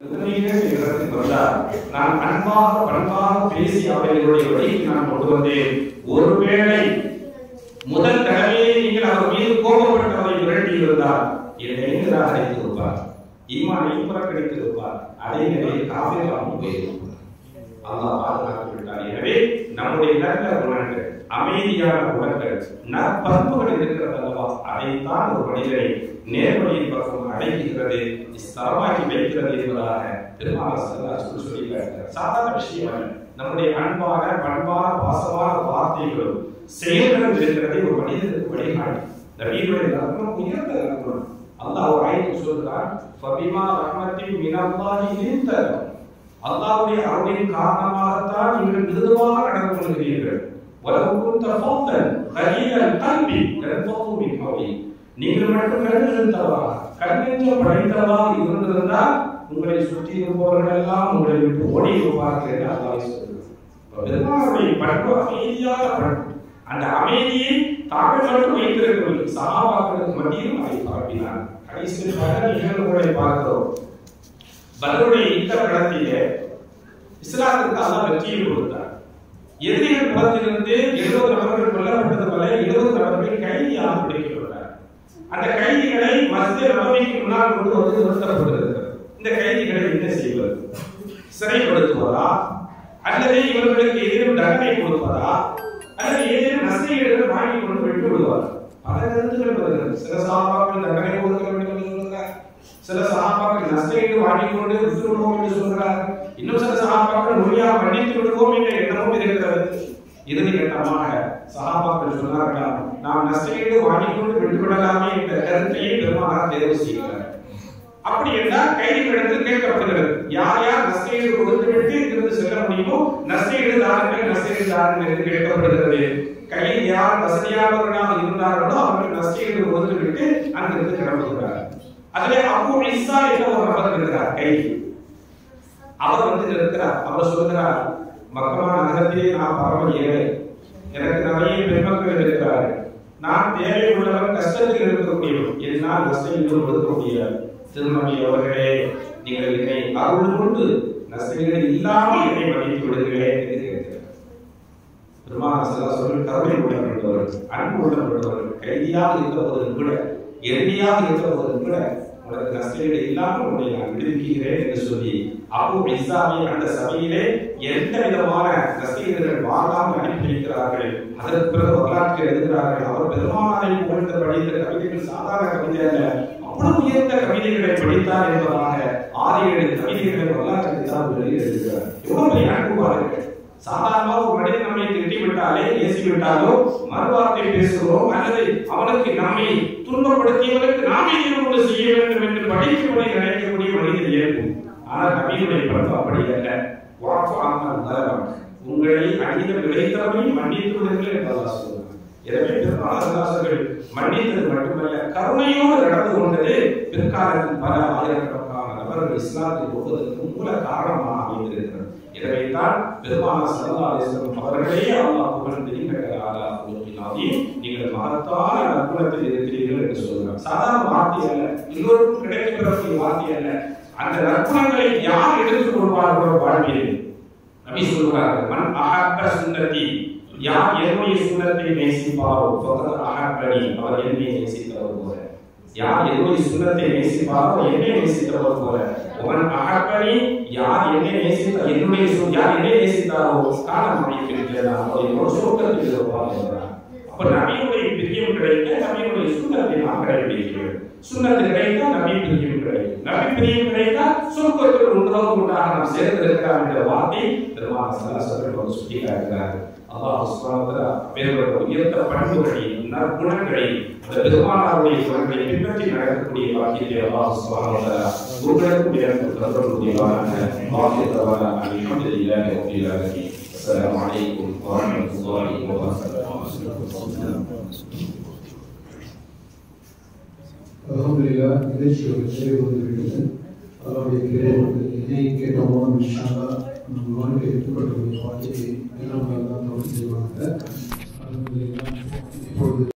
உண்மையிலே இடத்துக்கு வந்தார் நான் அன்பாக பண்பாக பேசி அவர்களுடைய வழிக்கு நான் கொண்டு வந்தேன் ஒருவேளை முதல் தடவையே நீங்கள் அவர் மீது கோபப்பட்டு அவரை விரட்டி இருந்தால் என்னை நிராகரித்து இருப்பார் ஈமானை புறக்கணித்து இருப்பார் அதே நிலையில் காவிராமும் போயிருப்பார் அல்லாஹ் பாதுகாத்து விட்டார் எனவே நம்முடைய நல்ல குணங்கள் அமைதியான குணங்கள் நற்பண்புகள் இருக்கிறது அல்லவா அதைத்தான் ஒரு மனிதரை நேர்வழியின் பக்கம் அழைக்கிறது ஸ்தரமாக்கி வைக்கிறது என்பதாக பெருமாள் சல்லா சொல்லி சொல்லி காட்டுகிறார். சாதாரண விஷயம் அல்ல நம்முடைய அன்பான பண்பான பாசமான வார்த்தைகளும் செயல்களும் இருக்கிறதை ஒரு மனிதனுக்கு வழிகாட்டி நபியுடைய நற்குணம் உயர்ந்த நற்குணம் அல்லாஹ் ஒரு ஆயத்தில் சொல்கிறான் ஃபபிமா ரஹ்மத்தின் மினல்லாஹி லிந்த அல்லாஹ்வுடைய அருளின் காரணமாகத்தான் நீங்கள் மிருதுவாக நடந்து கொள்கிறீர்கள் வலவு குந்த ஃபௌதன் கலீலல் கல்வி லன்ஃபது மின் ஹவ்லி நீங்கள் மட்டும் கருதிருந்தவா கண்ணெஞ்சம் படைத்தவா இருந்திருந்தால் உங்களை சுற்றி இருப்பவர்கள் எல்லாம் உங்களை விட்டு ஓடி இருப்பார்கள் என்று அல்லாஹ் சொல்கிறார் அப்ப பெருமாளுடைய பண்பு அமைதியான பண்பு அந்த அமைதியை தாங்கள் மட்டும் வைத்திருக்கவில்லை சகாபாக்களுக்கு மத்தியிலும் அதை பரப்பினார் கடைசியில் பல நிகழ்வுகளை பார்க்கிறோம் பதருடைய இந்த கடத்திலே இஸ்லாத்திற்கு அல்லாஹ் வெற்றியை கொடுத்தார் எதிரிகள் புறத்திலிருந்து எழுபது நபர்கள் கொல்லப்பட்டது போல எழுபது நபர்கள் கைதியாக பிடிக்கப்பட்டார் அந்த கைதிகளை மஸ்ஜித் நபவிக்கு முன்னால் கொண்டு வந்து நிறுத்தப்பட்டிருக்கிறது இந்த கைதிகளை என்ன செய்வது சிறைப்படுத்துவதா அல்லது இவர்களுக்கு எதிரும் தண்டனை கொடுப்பதா அல்லது ஏதேனும் நஷ்டஈடுகள் வாங்கி கொண்டு விட்டு விடுவார் பல கருத்துக்கள் வருகிறது சில சகாபாக்கள் தண்டனை கொடுக்க வேண்டும் என்று சொல்கிறார் சில சகாபாக்கள் நஷ்டஈடு வாங்கி கொண்டு விட்டு விடுவோம் என்று சொல்கிறார் இன்னும் சில சகாபாக்கள் மொழியாக மன்னித்து விடுவோம் என்ற எண்ணமும் இருக்கிறது இறுதி கட்டமாக சகாபாக்கள் சொன்னார்களாம் நாம் நஷ்டஈடு வாங்கி கொண்டு விட்டு விடலாமே என்ற கருத்தையே பெருமானார் தேர்வு செய்கிறார் அப்படி என்றால் கைதிகளிடத்தில் கேட்கப்படுகிறது யார் யார் நஷ்டஈடு கொடுத்து விட்டு இங்கிருந்து செல்ல முடியுமோ நஷ்டஈடு தாருங்கள் நஷ்டஈடு தாருங்கள் என்று கேட்கப்படுகிறது கையில் யார் வசதியானவர்களாக இருந்தார்களோ அவர்கள் நஷ்டஈடு கொடுத்து விட்டு அங்கிருந்து கிளம்புகிறார் அதிலே அபு இஸ்ஸா என்ற ஒரு நபர் இருக்கிறார் கைதி அவர் வந்து இருக்கிறார் அவர் சொல்கிறார் மக்கமா நகரத்திலே நான் பரவ ஏழை எனக்கு நிறைய பெருமக்கள் இருக்கிறார்கள் நான் தேவை உள்ளவன் கஷ்டத்தில் இருக்கக்கூடியவன் என்னால் நஷ்டங்கள் கொடுக்க முடியாது திருநபி அவர்களே நீங்கள் என்னை அருள் கொண்டு நஷ்டங்கள் இல்லாமல் என்னை மன்னித்து விடுகிறேன் என்று கேட்கிறார் பெருமான செல்லா சொல்லி கருணை உள்ளவர்கள் அன்பு உள்ளவர்கள் கைதியாக இருந்த போதும் கூட எதிரியாக இருந்த போதும் கூட உனக்கு நஷ்டஈடு இல்லாமல் உன்னை நான் விடுவிக்கிறேன் என்று சொல்லி அபு இஸ்ஸாவை அந்த சபையிலே எந்த விதமான நஷ்டஈடுகள் வாங்காமல் அனுப்பி வைக்கிறார்கள் அதற்கு பிறகு வரலாற்றில் எழுதுகிறார்கள் அவர் பெருமானாரை புகழ்ந்து படித்த கவிதைகள் சாதாரண கவிதை அல்ல அவ்வளவு உயர்ந்த கவிதைகளை படித்தார் என்பதாக ஆறு ஏழு கவிதைகளை வரலாற்றில் தான் வெளியே எழுதுகிறார் எவ்வளவு பெரிய அன்பு பாருங்கள் சாதாரணமாக ஒரு மனிதன் நம்மை திட்டி விட்டாலே ஏசி விட்டாலோ மறுவார்த்தை பேசுகிறோம் அல்லது அவனுக்கு நம்மை துன்பப்படுத்தியவனுக்கு நாமே கொண்டு செய்ய வேண்டும் என்று படிக்கவனை நினைக்கக்கூடிய மனிதன் இயல்பு ஆனால் நபியுடைய பண்பு அப்படி அல்ல வாக்கு ஆன்மல் நரகம் உங்களை அநீதம் விளைத்தவனை மன்னித்து விடுங்கள் என்று அல்லாஹ் சொல்கிறார் எனவே பெருமாள் மன்னித்தது மட்டுமல்ல கருணையோடு நடந்து கொண்டது பிற்காலத்தில் பல ஆயிரக்கணக்கான நபர்கள் இஸ்லாத்தில் போவதற்கு மூல காரணமாக அமைந்திருக்கிறது எனவே தான் பெருமான சல்லாசனம் அவர்களே அல்லாஹ் புகழ்ந்து நீங்கள் ஆலா உலகினாதி நீங்கள் மகத்தான நற்குணத்தில் இருக்கிறீர்கள் என்று சொல்கிறார் சாதாரண வார்த்தை அல்ல எல்லோருக்கும் கிடைக்கப்பெறக்கூடிய வார்த்தை அல்ல அந்த நற்குணங்களை யார் எடுத்துக் கொள்வார்களோ வாழ்வியல் நபி சொல்கிறார்கள் மன் அஹப்ப சுன்னதி யார் என்னுடைய சுண்ணத்தை நேசிப்பாரோ ஃபகத் அஹப்பனி அவர் என்னை நேசித்தவர் போல யார் என்னுடைய சுண்ணத்தை நேசிப்பாரோ என்னை நேசித்தவர் போல அவன் அகப்பனி யார் என்னை நேசித்த என்னுடைய சு- யார் என்னை நேசித்தாரோ காலம் அமைக்கிறது அவருடைய ஒரு சுருக்கத்தில் இருப்பார் அப்ப நபியுடைய பிரியம் கிடைக்க நபியுடைய சுண்ணத்தை நாம் கடைபிடிக்கிறோம் சுண்ணத்து கிடைத்தா நபி பிரியம் கிடைக்கும் நபி பிரியம் கிடைத்தா சுருக்கத்தில் ஒன்றாக ஒன்றாக நாம் சேர்ந்து இருக்கிறார் என்ற வார்த்தை பெருமான சல்லாசர்கள் சுட்டி காட்டுகிறார் அல்லாஹ் சுப்ஹானஹு வேறுபட்ட உயர்ந்த பண்புகளை நற்குணங்களை அந்த பெருமானாருடைய குணங்களை பின்பற்றி நடக்கக்கூடிய வாக்கியத்தை அல்லாஹ் சுப்ஹானஹு உங்களுக்கு உயர்ந்த தந்தருடையவான வாக்கியத்தவான அல்ஹம்துலில்லாஹி ரப்பில் ஆலமீன் அஸ்ஸலாமு அலைக்கும் வரஹ்மத்துல்லாஹி அல்ஹம்துலில்லாஹ் நிகழ்ச்சியோட நிறைவு வந்துவிட்டது அல்லாவுடைய கிரேவுக்கு எதை கேட்டோமோ இன்ஷால்லா நம்ம வாழ்க்கை எடுத்துக்கொள்ளக்கூடிய வாழ்க்கையை எல்லாம் தான் தொடர்ந்து செய்வாங்க அல்ஹம்துலில்லாஹ் இப்பொழுது